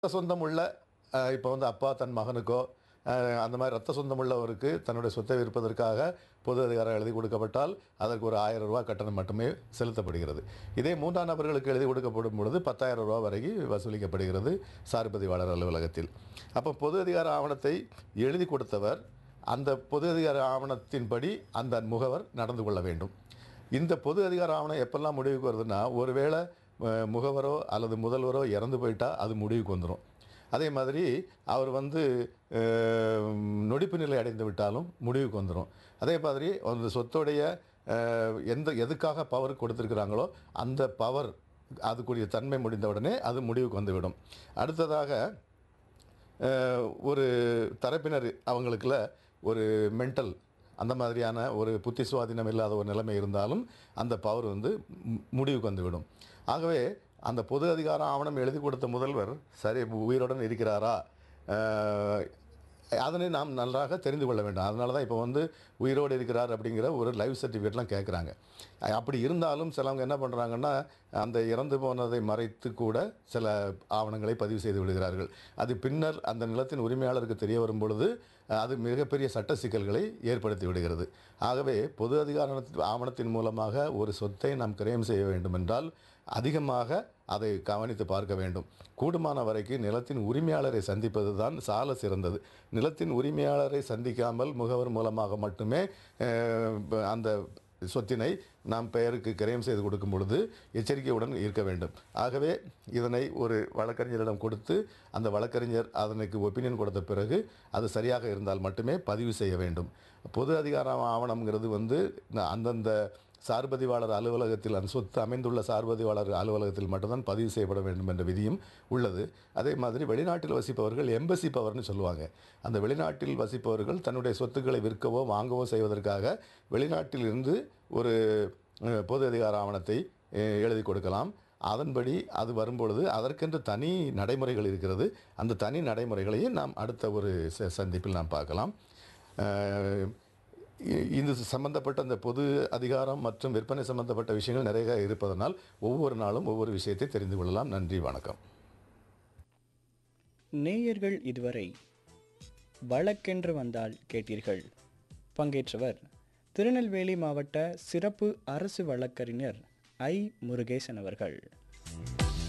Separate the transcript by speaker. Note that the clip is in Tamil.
Speaker 1: ரத்த சொந்தம் உள்ள அஹ், இப்போ வந்து அப்பா தன் மகனுக்கோ அஹ், அந்த மாதிரி ரத்த சொந்தம் உள்ளவருக்கு தன்னுடைய சொத்தை விற்பதற்காக பொது அதிகாரம் எழுதி கொடுக்கப்பட்டால் அதற்கு ஒரு ஆயிரம் ரூபாய் கட்டணம் மட்டுமே செலுத்தப்படுகிறது இதே மூன்றாம் நபர்களுக்கு எழுதி கொடுக்கப்படும் பொழுது பத்தாயிரம் ரூபாய் வரைக்கும் வசூலிக்கப்படுகிறது சார்பதிவாளர் அலுவலகத்தில் அப்போ பொது அதிகார ஆவணத்தை எழுதி கொடுத்தவர் அந்த பொது அதிகார ஆவணத்தின்படி அந்த முகவர் நடந்து கொள்ள வேண்டும் இந்த பொது அதிகார ஆவணம் எப்பெல்லாம் முடிவுக்கு வருதுன்னா ஒருவேளை அஹ், முகவரோ அல்லது முதல்வரோ இறந்து போயிட்டா அது முடிவுக்கு வந்துடும் அதே மாதிரி அவர் வந்து அஹ், நொடிப்பு நிலை அடைந்து விட்டாலும் முடிவுக்கு வந்துடும் அதே மாதிரி அந்த சொத்துடைய அஹ், எந்த எதுக்காக பவர் கொடுத்துருக்குறாங்களோ அந்த பவர் அதுக்குரிய தன்மை முடிந்த உடனே அது முடிவுக்கு வந்துவிடும் அடுத்ததாக அஹ், ஒரு தரப்பினர் அவங்களுக்குள்ள ஒரு மென்டல் அந்த மாதிரியான ஒரு புத்தி சுவாதீனம் இல்லாத ஒரு நிலைமை இருந்தாலும் அந்த பவர் வந்து மு- முடிவுக்கு வந்துவிடும் ஆகவே அந்த பொது அதிகார ஆவணம் எழுதி கொடுத்த முதல்வர் சரி உயிருடன் இருக்கிறாரா அஹ், அதனை நாம் நன்றாக தெரிந்து கொள்ள வேண்டும் அதனால தான் இப்போ வந்து உயிரோடு இருக்கிறார் அப்படிங்கிற ஒரு லைவ் சர்டிஃபிகேட்லாம் கேட்குறாங்க அப்படி இருந்தாலும் சிலவங்க என்ன பண்ணுறாங்கன்னா அந்த இறந்து போனதை மறைத்து கூட சில ஆவணங்களை பதிவு செய்து விடுகிறார்கள் அது பின்னர் அந்த நிலத்தின் உரிமையாளருக்கு தெரிய வரும் பொழுது அது மிகப்பெரிய சட்ட சிக்கல்களை ஏற்படுத்தி விடுகிறது ஆகவே பொது அதிகார ஆவணத்தின் மூலமாக ஒரு சொத்தை நாம் கிரயம் செய்ய வேண்டும் என்றால் அதிகமாக அதை கவனித்து பார்க்க வேண்டும் கூடுமான வரைக்கும் நிலத்தின் உரிமையாளரை சந்திப்பது தான் சால சிறந்தது நிலத்தின் உரிமையாளரை சந்திக்காமல் முகவர் மூலமாக மட்டுமே அஹ், அந்த சொத்தினை நாம் பெயருக்கு கிரயம் செய்து கொடுக்கும் பொழுது எச்சரிக்கையுடன் இருக்க வேண்டும் ஆகவே இதனை ஒரு வழக்கறிஞரிடம் கொடுத்து அந்த வழக்கறிஞர் அதனுக்கு ஒப்பீனியன் கொடுத்த பிறகு அது சரியாக இருந்தால் மட்டுமே பதிவு செய்ய வேண்டும் பொது அதிகார ஆவணம்ங்கிறது வந்து ந- அந்தந்த சார்பதிவாளர் அலுவலகத்தில் அந்த சொத்து அமைந்துள்ள சார்பதிவாளர் அலுவலகத்தில் மட்டும்தான் பதிவு செய்யப்பட வேண்டும் என்ற விதியும் உள்ளது அதே மாதிரி வெளிநாட்டில் வசிப்பவர்கள் எம்பசி பவர்னு சொல்லுவாங்க அந்த வெளிநாட்டில் வசிப்பவர்கள் தன்னுடைய சொத்துக்களை விற்கவோ வாங்கவோ செய்வதற்காக வெளிநாட்டில் இருந்து ஒரு அஹ், பொது அதிகார ஆவணத்தை அஹ், எழுதி கொடுக்கலாம் அதன்படி அது வரும்பொழுது அதற்கென்று தனி நடைமுறைகள் இருக்கிறது அந்த தனி நடைமுறைகளையும் நாம் அடுத்த ஒரு ச- சந்திப்பில் நாம் பார்க்கலாம் அஹ், இ- இது சம்பந்தப்பட்ட அந்த பொது அதிகாரம் மற்றும் விற்பனை சம்பந்தப்பட்ட விஷயங்கள் நிறைய இருப்பதனால் ஒவ்வொரு நாளும் ஒவ்வொரு விஷயத்தை தெரிந்து கொள்ளலாம் நன்றி வணக்கம்
Speaker 2: நேயர்கள் இதுவரை வழக்கென்று வந்தால் கேட்டீர்கள் பங்கேற்றவர் திருநெல்வேலி மாவட்ட சிறப்பு அரசு வழக்கறிஞர் ஐ முருகேசன் அவர்கள்